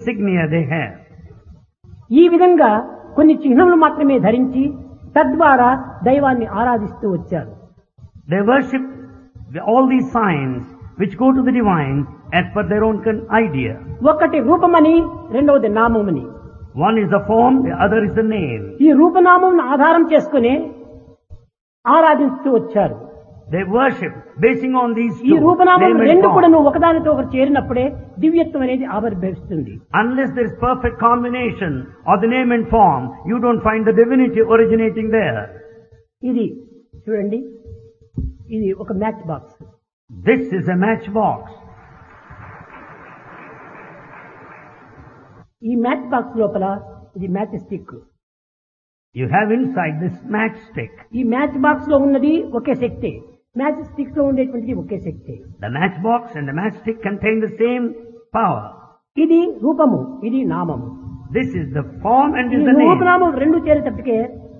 insignia they have. ఈ విధంగా కొన్ని చిహ్నములు మాత్రమే ధరించి తద్వారా దైవాన్ని ఆరాధిస్తూ వచ్చారు They worship the- all these signs which go to the divine as per their own con- idea. ఒకటి రూపమని రెండవది నామమని One is the form, the other is the name. ఈ రూపనామం ఆధారం చేసుకుని ఆరాధిస్తూ వచ్చారు They worship basing on these ఈ two, రూపనామం name and రెండు కూడా form. నువ్వు ఒకదానితో ఒకటి చేరినప్పుడే దివ్యత్వం అనేది ఆవిర్భవిస్తుంది Unless there is perfect combination of the name and form, you don't find the divinity originating there. ఇది చూడండి ఇది ఒక match box This is a matchbox. ఈ మ్యాచ్ బాక్స్ లోపల ఇది match stick You have inside this matchstick. ఈ match box లో ఉన్నది ఒకే శక్తి మ్యాచ్ స్టిక్ లో ఉండేటువంటిది ఒకే శక్తి The matchbox and the matchstick contain the same power. ఇది రూపము ఇది నామము This is the form and ఈ is the name. రూపనామం రెండు చేరేటప్పటికే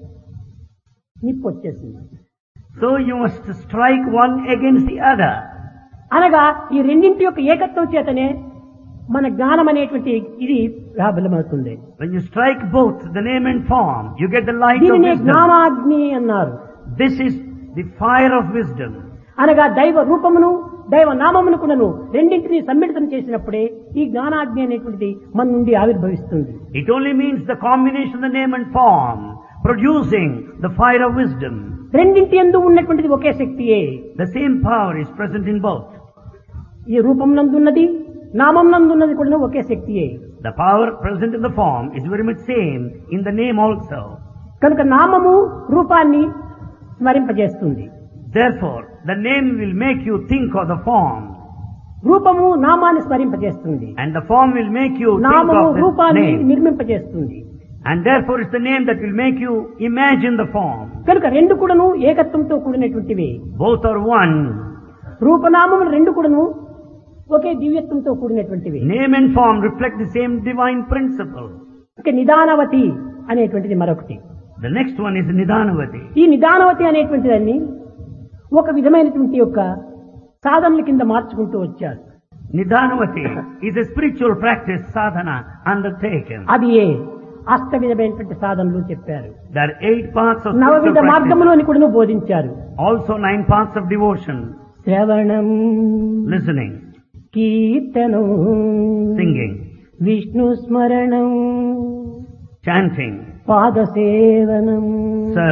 నిప్పు వచ్చేసింది So you must strike one against the other. అనగా ఈ రెండింటి యొక్క ఏకత్వం చేతనే మన జ్ఞానం అనేటువంటి ఇది ప్రాబలమవుతుంది When you strike both the name and form, you get the light of దీనినే wisdom. జ్ఞానాగ్ని అన్నారు This is the fire of wisdom. అనగా దైవ రూపమును దైవ నామమును కూడాను రెండింటిని సమ్మిళితం చేసినప్పుడే ఈ జ్ఞానాగ్ని అనేటువంటిది మన నుండి ఆవిర్భవిస్తుంది It only means the combination of the name and form, producing the fire of wisdom. రెండింటి ఎందు ఉన్నటువంటిది ఒకే శక్తియే The same power is present in both. ఈ రూపం నందున్నది నామం నందున్నది కూడా ఒకే శక్తియే The power present in the form is very much same in the name also. కనుక నామము రూపాన్ని స్మరింపజేస్తుంది Therefore, the name will make you think of the form, రూపము నామాన్ని స్మరింపజేస్తుంది and the form will make you think నామము of the రూపాన్ని name. నిర్మింపజేస్తుంది And therefore, it's the name that will make you imagine the form. కనుక రెండు కూడాను ఏకత్వంతో కూడినటువంటివి Both are one. రూపనామములు రెండు కూడాను ఒకే దివ్యత్వంతో కూడినటువంటివి Name and form reflect the same divine principle. ఇక నిదానవతి అనేటువంటిది మరొకటి The next one is Nidanavati. ఈ నిదానవతి అనేటువంటి దాన్ని ఒక విధమైనటువంటి యొక్క సాధనల కింద మార్చుకుంటూ వచ్చారు Nidanavati is a spiritual practice sadhana undertaken. అది ఏ అష్ట విధమైనటువంటి సాధనలు చెప్పారు There are eight parts of నవవిధ spiritual practice. మార్గములోని కూడా బోధించారు Also nine parts of devotion. శ్రవణం Listening, కీర్తనం singing, విష్ణు స్మరణం chanting, పాదసేవనం serving.